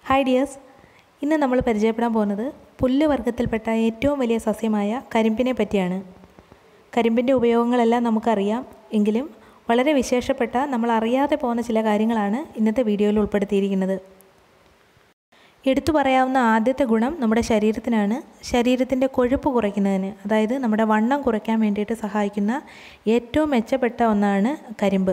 hi dears ഇന്ന് നമ്മൾ പരിചയപ്പെടാൻ പോകുന്നത് പുല്ല് വർഗ്ഗത്തിൽപ്പെട്ട ഏറ്റവും വലിയ സസ്യമായ കരിമ്പിനെ പറ്റിയാണ് കരിമ്പിൻ്റെ ഉപയോഗങ്ങളെല്ലാം നമുക്കറിയാം എങ്കിലും വളരെ വിശേഷപ്പെട്ട നമ്മൾ അറിയാതെ പോകുന്ന ചില കാര്യങ്ങളാണ് ഇന്നത്തെ വീഡിയോയിൽ ഉൾപ്പെടുത്തിയിരിക്കുന്നത് എടുത്തു പറയാവുന്ന ആദ്യത്തെ ഗുണം നമ്മുടെ ശരീരത്തിനാണ് ശരീരത്തിൻ്റെ കൊഴുപ്പ് കുറയ്ക്കുന്നതിന് അതായത് നമ്മുടെ വണ്ണം കുറയ്ക്കാൻ വേണ്ടിയിട്ട് സഹായിക്കുന്ന ഏറ്റവും മെച്ചപ്പെട്ട ഒന്നാണ് കരിമ്പ്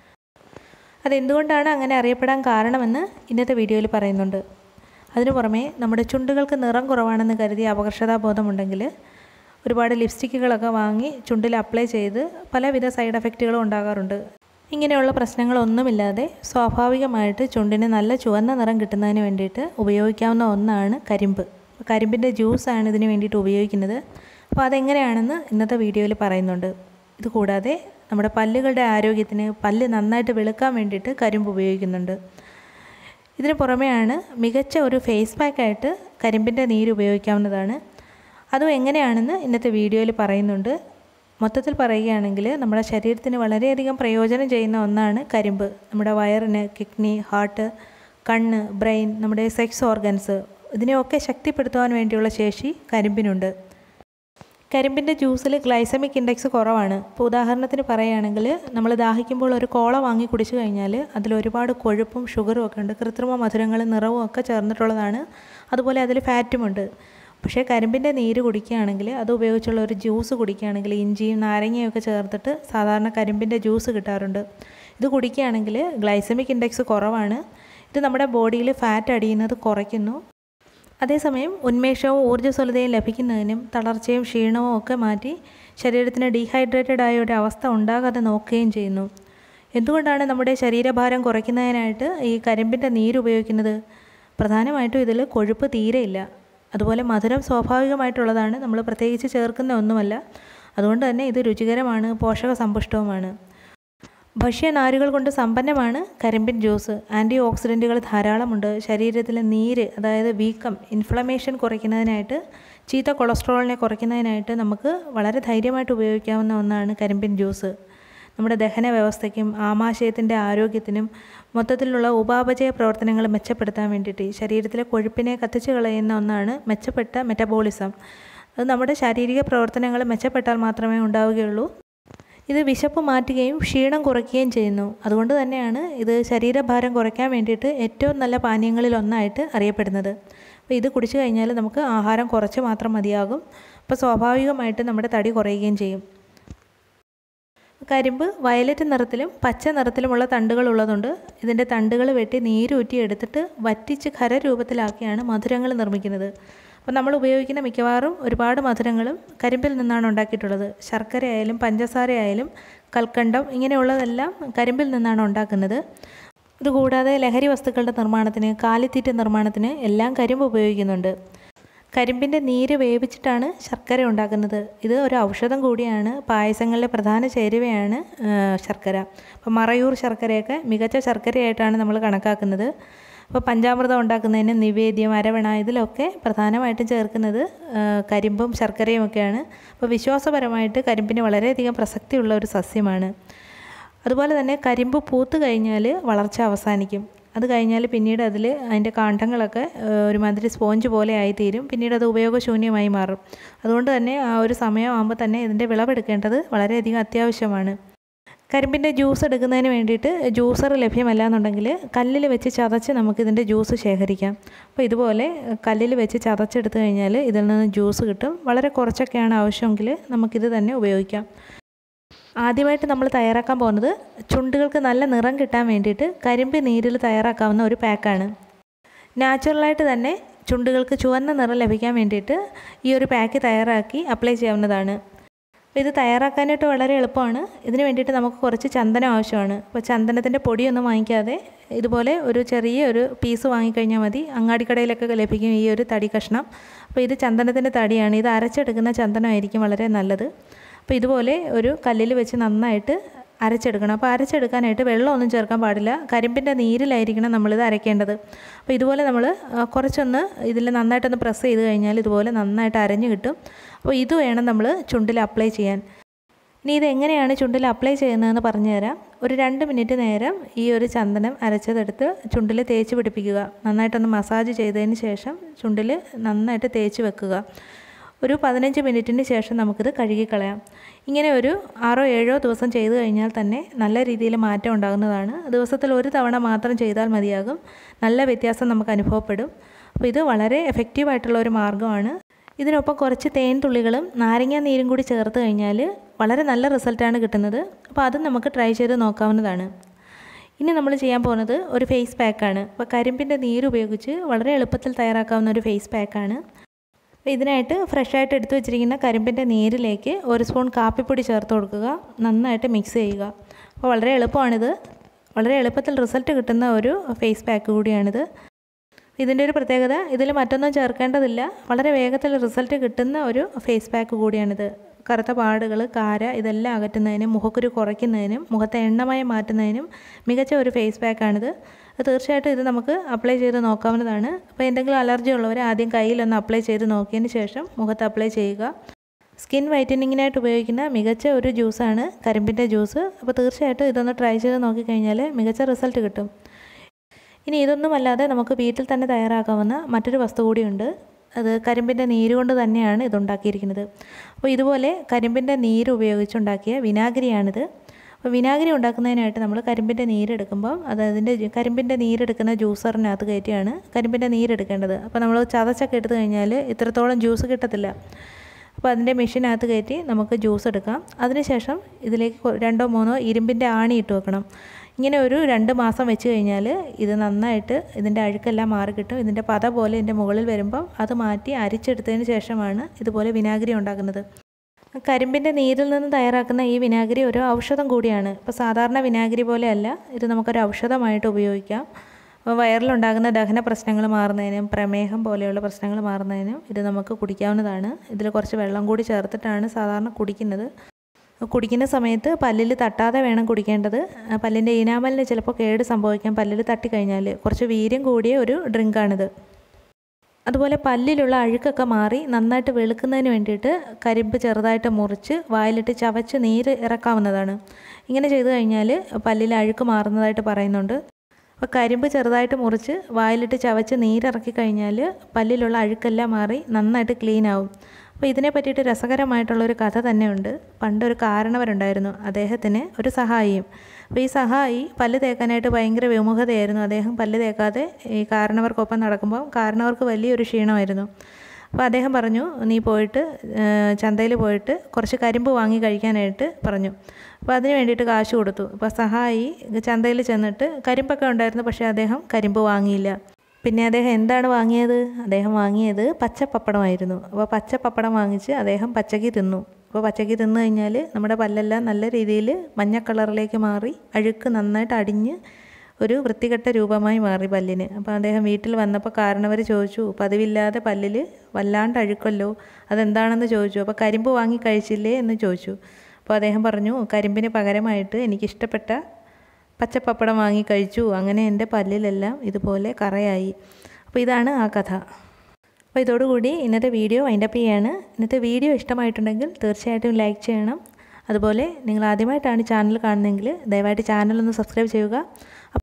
അതെന്തുകൊണ്ടാണ് അങ്ങനെ അറിയപ്പെടാൻ കാരണമെന്ന് ഇന്നത്തെ വീഡിയോയിൽ പറയുന്നുണ്ട് അതിനു പുറമെ നമ്മുടെ ചുണ്ടുകൾക്ക് നിറം കുറവാണെന്ന് കരുതി അപകർഷതാബോധമുണ്ടെങ്കിൽ ഒരുപാട് ലിപ്സ്റ്റിക്കുകളൊക്കെ വാങ്ങി ചുണ്ടിൽ അപ്ലൈ ചെയ്ത് പലവിധ സൈഡ് എഫക്റ്റുകളും ഉണ്ടാകാറുണ്ട് ഇങ്ങനെയുള്ള പ്രശ്നങ്ങളൊന്നുമില്ലാതെ സ്വാഭാവികമായിട്ട് ചുണ്ടിന് നല്ല ചുവന്ന നിറം കിട്ടുന്നതിന് വേണ്ടിയിട്ട് ഉപയോഗിക്കാവുന്ന ഒന്നാണ് കരിമ്പ് കരിമ്പിൻ്റെ ജ്യൂസാണ് ഇതിന് വേണ്ടിയിട്ട് ഉപയോഗിക്കുന്നത് അപ്പോൾ അതെങ്ങനെയാണെന്ന് ഇന്നത്തെ വീഡിയോയിൽ പറയുന്നുണ്ട് ഇത് കൂടാതെ നമ്മുടെ പല്ലുകളുടെ ആരോഗ്യത്തിന് പല്ല് നന്നായിട്ട് വെളുക്കാൻ വേണ്ടിയിട്ട് കരിമ്പ് ഉപയോഗിക്കുന്നുണ്ട് ഇതിന് പുറമെയാണ് മികച്ച ഒരു ഫേസ് പാക്കായിട്ട് കരിമ്പിൻ്റെ നീര് ഉപയോഗിക്കാവുന്നതാണ് അതും എങ്ങനെയാണെന്ന് ഇന്നത്തെ വീഡിയോയിൽ പറയുന്നുണ്ട് മൊത്തത്തിൽ പറയുകയാണെങ്കിൽ നമ്മുടെ ശരീരത്തിന് വളരെയധികം പ്രയോജനം ചെയ്യുന്ന ഒന്നാണ് കരിമ്പ് നമ്മുടെ വയറിന് കിഡ്നി ഹാർട്ട് കണ്ണ് ബ്രെയിൻ നമ്മുടെ സെക്സ് ഓർഗൻസ് ഇതിനെയൊക്കെ ശക്തിപ്പെടുത്തുവാൻ വേണ്ടിയുള്ള ശേഷി കരിമ്പിനുണ്ട് കരിമ്പിൻ്റെ ജ്യൂസിൽ ഗ്ലൈസമിക് ഇൻഡെക്സ് കുറവാണ് ഇപ്പോൾ ഉദാഹരണത്തിന് പറയുകയാണെങ്കിൽ നമ്മൾ ദാഹിക്കുമ്പോൾ ഒരു കോള വാങ്ങി കുടിച്ചു കഴിഞ്ഞാൽ അതിൽ ഒരുപാട് കൊഴുപ്പും ഷുഗറും ഒക്കെ ഉണ്ട് കൃത്രിമ മധുരങ്ങളും നിറവും ഒക്കെ ചേർന്നിട്ടുള്ളതാണ് അതുപോലെ അതിൽ ഫാറ്റുമുണ്ട് പക്ഷേ കരിമ്പിൻ്റെ നീര് കുടിക്കുകയാണെങ്കിൽ അത് ഉപയോഗിച്ചുള്ള ഒരു ജ്യൂസ് കുടിക്കുകയാണെങ്കിൽ ഇഞ്ചിയും നാരങ്ങയും ഒക്കെ ചേർത്തിട്ട് സാധാരണ കരിമ്പിൻ്റെ ജ്യൂസ് കിട്ടാറുണ്ട് ഇത് കുടിക്കുകയാണെങ്കിൽ ഗ്ലൈസമിക് ഇൻഡെക്സ് കുറവാണ് ഇത് നമ്മുടെ ബോഡിയിൽ ഫാറ്റ് അടിയുന്നത് കുറയ്ക്കുന്നു അതേസമയം ഉന്മേഷവും ഊർജ്ജസ്വലതയും ലഭിക്കുന്നതിനും തളർച്ചയും ക്ഷീണവും ഒക്കെ മാറ്റി ശരീരത്തിന് ഡീഹൈഡ്രേറ്റഡ് ആയ ഒരു അവസ്ഥ ഉണ്ടാകാതെ നോക്കുകയും ചെയ്യുന്നു എന്തുകൊണ്ടാണ് നമ്മുടെ ശരീരഭാരം കുറയ്ക്കുന്നതിനായിട്ട് ഈ കരിമ്പിൻ്റെ നീര് ഉപയോഗിക്കുന്നത് പ്രധാനമായിട്ടും ഇതിൽ കൊഴുപ്പ് തീരെയില്ല അതുപോലെ മധുരം സ്വാഭാവികമായിട്ടുള്ളതാണ് നമ്മൾ പ്രത്യേകിച്ച് ചേർക്കുന്ന ഒന്നുമല്ല അതുകൊണ്ട് തന്നെ ഇത് രുചികരമാണ് പോഷക സമ്പുഷ്ടവുമാണ് ഭക്ഷ്യനാരുകൾ കൊണ്ട് സമ്പന്നമാണ് കരിമ്പിൻ ജ്യൂസ് ആൻറ്റി ഓക്സിഡൻറ്റുകൾ ധാരാളമുണ്ട് ശരീരത്തിലെ നീര് അതായത് വീക്കം ഇൻഫ്ലമേഷൻ കുറയ്ക്കുന്നതിനായിട്ട് ചീത്ത കൊളസ്ട്രോളിനെ കുറയ്ക്കുന്നതിനായിട്ട് നമുക്ക് വളരെ ധൈര്യമായിട്ട് ഉപയോഗിക്കാവുന്ന ഒന്നാണ് കരിമ്പിൻ ജ്യൂസ് നമ്മുടെ ദഹന വ്യവസ്ഥയ്ക്കും ആമാശയത്തിൻ്റെ ആരോഗ്യത്തിനും മൊത്തത്തിലുള്ള ഉപാപചയ പ്രവർത്തനങ്ങൾ മെച്ചപ്പെടുത്താൻ വേണ്ടിയിട്ട് ശരീരത്തിലെ കൊഴുപ്പിനെ കത്തിച്ചു കളയുന്ന ഒന്നാണ് മെച്ചപ്പെട്ട മെറ്റബോളിസം അത് നമ്മുടെ ശാരീരിക പ്രവർത്തനങ്ങൾ മെച്ചപ്പെട്ടാൽ മാത്രമേ ഉണ്ടാവുകയുള്ളൂ ഇത് വിശപ്പ് മാറ്റുകയും ക്ഷീണം കുറയ്ക്കുകയും ചെയ്യുന്നു അതുകൊണ്ട് തന്നെയാണ് ഇത് ശരീരഭാരം കുറയ്ക്കാൻ വേണ്ടിയിട്ട് ഏറ്റവും നല്ല പാനീയങ്ങളിൽ ഒന്നായിട്ട് അറിയപ്പെടുന്നത് അപ്പോൾ ഇത് കുടിച്ചു കഴിഞ്ഞാൽ നമുക്ക് ആഹാരം കുറച്ച് മാത്രം മതിയാകും അപ്പോൾ സ്വാഭാവികമായിട്ട് നമ്മുടെ തടി കുറയുകയും ചെയ്യും കരിമ്പ് വയലറ്റ് നിറത്തിലും പച്ച നിറത്തിലുമുള്ള തണ്ടുകൾ ഉള്ളതുകൊണ്ട് ഇതിൻ്റെ തണ്ടുകൾ വെട്ടി നീരൂറ്റി എടുത്തിട്ട് വറ്റിച്ച് ഖരരൂപത്തിലാക്കിയാണ് മധുരങ്ങൾ നിർമ്മിക്കുന്നത് അപ്പോൾ നമ്മൾ ഉപയോഗിക്കുന്ന മിക്കവാറും ഒരുപാട് മധുരങ്ങളും കരിമ്പിൽ നിന്നാണ് ഉണ്ടാക്കിയിട്ടുള്ളത് ശർക്കര ആയാലും പഞ്ചസാര ആയാലും കൽക്കണ്ടം ഇങ്ങനെയുള്ളതെല്ലാം കരിമ്പിൽ നിന്നാണ് ഉണ്ടാക്കുന്നത് ഇതുകൂടാതെ ലഹരി വസ്തുക്കളുടെ നിർമ്മാണത്തിന് കാലിത്തീറ്റ നിർമ്മാണത്തിന് എല്ലാം കരിമ്പ് ഉപയോഗിക്കുന്നുണ്ട് കരിമ്പിൻ്റെ നീര് വേവിച്ചിട്ടാണ് ശർക്കര ഉണ്ടാക്കുന്നത് ഇത് ഒരു ഔഷധം കൂടിയാണ് പായസങ്ങളിലെ പ്രധാന ചേരുവയാണ് ശർക്കര അപ്പോൾ മറയൂർ ശർക്കരയൊക്കെ മികച്ച ശർക്കരയായിട്ടാണ് നമ്മൾ കണക്കാക്കുന്നത് അപ്പോൾ പഞ്ചാമൃതം ഉണ്ടാക്കുന്നതിന് നിവേദ്യം അരവണ ഇതിലൊക്കെ പ്രധാനമായിട്ടും ചേർക്കുന്നത് കരിമ്പും ശർക്കരയും ഒക്കെയാണ് അപ്പോൾ വിശ്വാസപരമായിട്ട് കരിമ്പിന് വളരെയധികം പ്രസക്തിയുള്ള ഒരു സസ്യമാണ് അതുപോലെ തന്നെ കരിമ്പ് പൂത്ത് കഴിഞ്ഞാൽ വളർച്ച അവസാനിക്കും അത് കഴിഞ്ഞാൽ പിന്നീട് അതിൽ അതിൻ്റെ കാണ്ഡങ്ങളൊക്കെ ഒരുമാതിരി സ്പോഞ്ച് പോലെ ആയിത്തീരും പിന്നീട് അത് ഉപയോഗശൂന്യമായി മാറും അതുകൊണ്ട് തന്നെ ആ ഒരു സമയമാകുമ്പോൾ തന്നെ ഇതിൻ്റെ വിളവെടുക്കേണ്ടത് വളരെയധികം അത്യാവശ്യമാണ് കരിമ്പിൻ്റെ ജ്യൂസ് എടുക്കുന്നതിന് വേണ്ടിയിട്ട് ജ്യൂസർ ലഭ്യമല്ല എന്നുണ്ടെങ്കിൽ കല്ലിൽ വെച്ച് ചതച്ച് നമുക്കിതിൻ്റെ ജ്യൂസ് ശേഖരിക്കാം അപ്പോൾ ഇതുപോലെ കല്ലിൽ വെച്ച് ചതച്ചെടുത്ത് കഴിഞ്ഞാൽ ഇതിൽ നിന്ന് ജ്യൂസ് കിട്ടും വളരെ കുറച്ചൊക്കെയാണ് ആവശ്യമെങ്കിൽ നമുക്കിത് തന്നെ ഉപയോഗിക്കാം ആദ്യമായിട്ട് നമ്മൾ തയ്യാറാക്കാൻ പോകുന്നത് ചുണ്ടുകൾക്ക് നല്ല നിറം കിട്ടാൻ വേണ്ടിയിട്ട് കരിമ്പ് നീരിൽ തയ്യാറാക്കാവുന്ന ഒരു പാക്കാണ് നാച്ചുറലായിട്ട് തന്നെ ചുണ്ടുകൾക്ക് ചുവന്ന നിറം ലഭിക്കാൻ വേണ്ടിയിട്ട് ഈ ഒരു പാക്ക് തയ്യാറാക്കി അപ്ലൈ ചെയ്യാവുന്നതാണ് അപ്പോൾ ഇത് തയ്യാറാക്കാനായിട്ട് വളരെ എളുപ്പമാണ് ഇതിന് വേണ്ടിയിട്ട് നമുക്ക് കുറച്ച് ചന്ദനം ആവശ്യമാണ് അപ്പോൾ ചന്ദനത്തിൻ്റെ പൊടിയൊന്നും വാങ്ങിക്കാതെ ഇതുപോലെ ഒരു ചെറിയ ഒരു പീസ് വാങ്ങിക്കഴിഞ്ഞാൽ മതി അങ്ങാടിക്കടയിലൊക്കെ ലഭിക്കും ഈ ഒരു തടി കഷ്ണം അപ്പോൾ ഇത് ചന്ദനത്തിൻ്റെ തടിയാണ് ഇത് അരച്ചെടുക്കുന്ന ചന്ദനമായിരിക്കും വളരെ നല്ലത് അപ്പോൾ ഇതുപോലെ ഒരു കല്ലിൽ വെച്ച് നന്നായിട്ട് അരച്ചെടുക്കണം അപ്പോൾ അരച്ചെടുക്കാനായിട്ട് വെള്ളമൊന്നും ചേർക്കാൻ പാടില്ല കരിമ്പിൻ്റെ നീരിലായിരിക്കണം നമ്മളിത് അരയ്ക്കേണ്ടത് അപ്പോൾ ഇതുപോലെ നമ്മൾ കുറച്ചൊന്ന് ഇതിൽ നന്നായിട്ടൊന്ന് പ്രസ് ചെയ്ത് കഴിഞ്ഞാൽ ഇതുപോലെ നന്നായിട്ട് അരഞ്ഞു കിട്ടും അപ്പോൾ ഇത് വേണം നമ്മൾ ചുണ്ടിൽ അപ്ലൈ ചെയ്യാൻ ഇനി ഇത് എങ്ങനെയാണ് ചുണ്ടിൽ അപ്ലൈ ചെയ്യുന്നതെന്ന് പറഞ്ഞു തരാം ഒരു രണ്ട് മിനിറ്റ് നേരം ഈ ഒരു ചന്ദനം അരച്ചതെടുത്ത് ചുണ്ടിൽ തേച്ച് പിടിപ്പിക്കുക നന്നായിട്ടൊന്ന് മസാജ് ചെയ്തതിന് ശേഷം ചുണ്ടിൽ നന്നായിട്ട് തേച്ച് വെക്കുക ഒരു പതിനഞ്ച് മിനിറ്റിന് ശേഷം നമുക്കിത് കഴുകിക്കളയാം ഇങ്ങനെ ഒരു ആറോ ഏഴോ ദിവസം ചെയ്തു കഴിഞ്ഞാൽ തന്നെ നല്ല രീതിയിൽ മാറ്റം ഉണ്ടാകുന്നതാണ് ദിവസത്തിൽ ഒരു തവണ മാത്രം ചെയ്താൽ മതിയാകും നല്ല വ്യത്യാസം നമുക്ക് അനുഭവപ്പെടും അപ്പോൾ ഇത് വളരെ എഫക്റ്റീവായിട്ടുള്ള ഒരു മാർഗ്ഗമാണ് ഇതിനൊപ്പം കുറച്ച് തേൻ തുള്ളികളും നാരങ്ങ നീരും കൂടി ചേർത്ത് കഴിഞ്ഞാൽ വളരെ നല്ല റിസൾട്ടാണ് കിട്ടുന്നത് അപ്പോൾ അതും നമുക്ക് ട്രൈ ചെയ്ത് നോക്കാവുന്നതാണ് ഇനി നമ്മൾ ചെയ്യാൻ പോകുന്നത് ഒരു ഫേസ് പാക്കാണ് അപ്പോൾ കരിമ്പിൻ്റെ നീര് ഉപയോഗിച്ച് വളരെ എളുപ്പത്തിൽ തയ്യാറാക്കാവുന്ന ഒരു ഫേസ് പാക്കാണ് അപ്പോൾ ഇതിനായിട്ട് ഫ്രഷായിട്ട് എടുത്തു വെച്ചിരിക്കുന്ന കരിമ്പിൻ്റെ നീരിലേക്ക് ഒരു സ്പൂൺ കാപ്പിപ്പൊടി ചേർത്ത് കൊടുക്കുക നന്നായിട്ട് മിക്സ് ചെയ്യുക അപ്പോൾ വളരെ എളുപ്പമാണിത് വളരെ എളുപ്പത്തിൽ റിസൾട്ട് കിട്ടുന്ന ഒരു ഫേസ് പാക്ക് കൂടിയാണിത് ഇതിൻ്റെ ഒരു പ്രത്യേകത ഇതിൽ മറ്റൊന്നും ചേർക്കേണ്ടതില്ല വളരെ വേഗത്തിൽ റിസൾട്ട് കിട്ടുന്ന ഒരു ഫേസ് പാക്ക് കൂടിയാണിത് കറുത്ത പാടുകൾ കാര ഇതെല്ലാം അകറ്റുന്നതിനും മുഖക്കുരു കുറയ്ക്കുന്നതിനും മുഖത്തെ എണ്ണമയം മാറ്റുന്നതിനും മികച്ച ഒരു ഫേസ് പാക്കാണിത് തീർച്ചയായിട്ടും ഇത് നമുക്ക് അപ്ലൈ ചെയ്ത് നോക്കാവുന്നതാണ് അപ്പോൾ എന്തെങ്കിലും അലർജി ഉള്ളവർ ആദ്യം കയ്യിലൊന്ന് അപ്ലൈ ചെയ്ത് നോക്കിയതിന് ശേഷം മുഖത്ത് അപ്ലൈ ചെയ്യുക സ്കിൻ വൈറ്റനിങ്ങിനായിട്ട് ഉപയോഗിക്കുന്ന മികച്ച ഒരു ജ്യൂസാണ് കരിമ്പിൻ്റെ ജ്യൂസ് അപ്പോൾ തീർച്ചയായിട്ടും ഇതൊന്ന് ട്രൈ ചെയ്ത് നോക്കിക്കഴിഞ്ഞാൽ മികച്ച റിസൾട്ട് കിട്ടും ഇനി ഇതൊന്നുമല്ലാതെ നമുക്ക് വീട്ടിൽ തന്നെ തയ്യാറാക്കാവുന്ന മറ്റൊരു വസ്തു കൂടിയുണ്ട് അത് കരിമ്പിൻ്റെ നീര് കൊണ്ട് തന്നെയാണ് ഇതുണ്ടാക്കിയിരിക്കുന്നത് അപ്പോൾ ഇതുപോലെ കരിമ്പിൻ്റെ നീര് ഉപയോഗിച്ചുണ്ടാക്കിയ വിനാഗിരിയാണിത് അപ്പോൾ വിനാഗിരി ഉണ്ടാക്കുന്നതിനായിട്ട് നമ്മൾ കരിമ്പിൻ്റെ നീരെടുക്കുമ്പോൾ അത് അതിൻ്റെ കരിമ്പിൻ്റെ നീരെടുക്കുന്ന ജ്യൂസറിനകത്ത് കയറ്റിയാണ് കരിമ്പിൻ്റെ നീരെടുക്കേണ്ടത് അപ്പോൾ നമ്മൾ ചതച്ചൊക്കെ എടുത്തു കഴിഞ്ഞാൽ ഇത്രത്തോളം ജ്യൂസ് കിട്ടത്തില്ല അപ്പോൾ അതിൻ്റെ മെഷീനകത്ത് കയറ്റി നമുക്ക് ജ്യൂസ് എടുക്കാം അതിനുശേഷം ഇതിലേക്ക് രണ്ടോ മൂന്നോ ഇരുമ്പിൻ്റെ ആണി ഇട്ട് വെക്കണം ഇങ്ങനെ ഒരു രണ്ട് മാസം വെച്ച് കഴിഞ്ഞാൽ ഇത് നന്നായിട്ട് ഇതിൻ്റെ അഴുക്കെല്ലാം മാറി കിട്ടും ഇതിൻ്റെ പത പോലെ ഇതിൻ്റെ മുകളിൽ വരുമ്പം അത് മാറ്റി അരിച്ചെടുത്തതിന് ശേഷമാണ് ഇതുപോലെ വിനാഗിരി ഉണ്ടാക്കുന്നത് കരിമ്പിൻ്റെ നീരിൽ നിന്ന് തയ്യാറാക്കുന്ന ഈ വിനാഗിരി ഒരു ഔഷധം കൂടിയാണ് ഇപ്പോൾ സാധാരണ വിനാഗിരി പോലെയല്ല ഇത് നമുക്കൊരു ഔഷധമായിട്ട് ഉപയോഗിക്കാം വയറിലുണ്ടാകുന്ന ദഹന പ്രശ്നങ്ങൾ മാറുന്നതിനും പ്രമേഹം പോലെയുള്ള പ്രശ്നങ്ങൾ മാറുന്നതിനും ഇത് നമുക്ക് കുടിക്കാവുന്നതാണ് ഇതിൽ കുറച്ച് വെള്ളം കൂടി ചേർത്തിട്ടാണ് സാധാരണ കുടിക്കുന്നത് കുടിക്കുന്ന സമയത്ത് പല്ലിൽ തട്ടാതെ വേണം കുടിക്കേണ്ടത് പല്ലിൻ്റെ ഈനാമലിന് ചിലപ്പോൾ കേട് സംഭവിക്കാം പല്ലിൽ തട്ടിക്കഴിഞ്ഞാൽ കുറച്ച് വീര്യം കൂടിയ ഒരു ഡ്രിങ്കാണിത് അതുപോലെ പല്ലിലുള്ള അഴുക്കൊക്കെ മാറി നന്നായിട്ട് വെളുക്കുന്നതിന് വേണ്ടിയിട്ട് കരിമ്പ് ചെറുതായിട്ട് മുറിച്ച് വായിലിട്ട് ചവച്ച് നീര് ഇറക്കാവുന്നതാണ് ഇങ്ങനെ ചെയ്തു കഴിഞ്ഞാൽ പല്ലിലെ അഴുക്ക് മാറുന്നതായിട്ട് പറയുന്നുണ്ട് അപ്പോൾ കരിമ്പ് ചെറുതായിട്ട് മുറിച്ച് വായിലിട്ട് ചവച്ച് നീരിറക്കി കഴിഞ്ഞാൽ പല്ലിലുള്ള അഴുക്കെല്ലാം മാറി നന്നായിട്ട് ക്ലീൻ ആവും അപ്പോൾ ഇതിനെ പറ്റിയിട്ട് രസകരമായിട്ടുള്ളൊരു കഥ തന്നെയുണ്ട് പണ്ടൊരു കാരണവരുണ്ടായിരുന്നു അദ്ദേഹത്തിന് ഒരു സഹായിയും അപ്പോൾ ഈ സഹായി പല്ല് തേക്കാനായിട്ട് ഭയങ്കര വിമുഖതയായിരുന്നു അദ്ദേഹം പല്ല് തേക്കാതെ ഈ കാരണവർക്കൊപ്പം നടക്കുമ്പോൾ കാരണവർക്ക് വലിയൊരു ക്ഷീണമായിരുന്നു അപ്പോൾ അദ്ദേഹം പറഞ്ഞു നീ പോയിട്ട് ചന്തയിൽ പോയിട്ട് കുറച്ച് കരിമ്പ് വാങ്ങി കഴിക്കാനായിട്ട് പറഞ്ഞു അപ്പോൾ അതിന് വേണ്ടിയിട്ട് കാശ് കൊടുത്തു അപ്പോൾ സഹായി ചന്തയിൽ ചെന്നിട്ട് കരിമ്പൊക്കെ ഉണ്ടായിരുന്നു പക്ഷേ അദ്ദേഹം കരിമ്പ് വാങ്ങിയില്ല പിന്നെ അദ്ദേഹം എന്താണ് വാങ്ങിയത് അദ്ദേഹം വാങ്ങിയത് പച്ചപ്പപ്പടമായിരുന്നു അപ്പോൾ പച്ചപ്പപ്പടം വാങ്ങിച്ച് അദ്ദേഹം പച്ചക്ക് തിന്നു അപ്പോൾ പച്ചക്ക് തിന്നു കഴിഞ്ഞാൽ നമ്മുടെ പല്ലെല്ലാം നല്ല രീതിയിൽ മഞ്ഞ കളറിലേക്ക് മാറി അഴുക്ക് നന്നായിട്ട് അടിഞ്ഞ് ഒരു വൃത്തികെട്ട രൂപമായി മാറി പല്ലിന് അപ്പോൾ അദ്ദേഹം വീട്ടിൽ വന്നപ്പോൾ കാരണവർ ചോദിച്ചു പതിവില്ലാതെ പല്ലിൽ വല്ലാണ്ട് അഴുക്കല്ലോ അതെന്താണെന്ന് ചോദിച്ചു അപ്പോൾ കരിമ്പ് വാങ്ങി കഴിച്ചില്ലേ എന്ന് ചോദിച്ചു അപ്പോൾ അദ്ദേഹം പറഞ്ഞു കരിമ്പിന് പകരമായിട്ട് എനിക്കിഷ്ടപ്പെട്ട പച്ചപ്പപ്പടം വാങ്ങി കഴിച്ചു അങ്ങനെ എൻ്റെ പല്ലിലെല്ലാം ഇതുപോലെ കറയായി അപ്പോൾ ഇതാണ് ആ കഥ അപ്പോൾ ഇതോടുകൂടി ഇന്നത്തെ വീഡിയോ വൈൻഡപ്പ് ചെയ്യാണ് ഇന്നത്തെ വീഡിയോ ഇഷ്ടമായിട്ടുണ്ടെങ്കിൽ തീർച്ചയായിട്ടും ലൈക്ക് ചെയ്യണം അതുപോലെ നിങ്ങൾ ആദ്യമായിട്ടാണ് ചാനൽ കാണുന്നതെങ്കിൽ ദയവായിട്ട് ചാനൽ ഒന്ന് സബ്സ്ക്രൈബ് ചെയ്യുക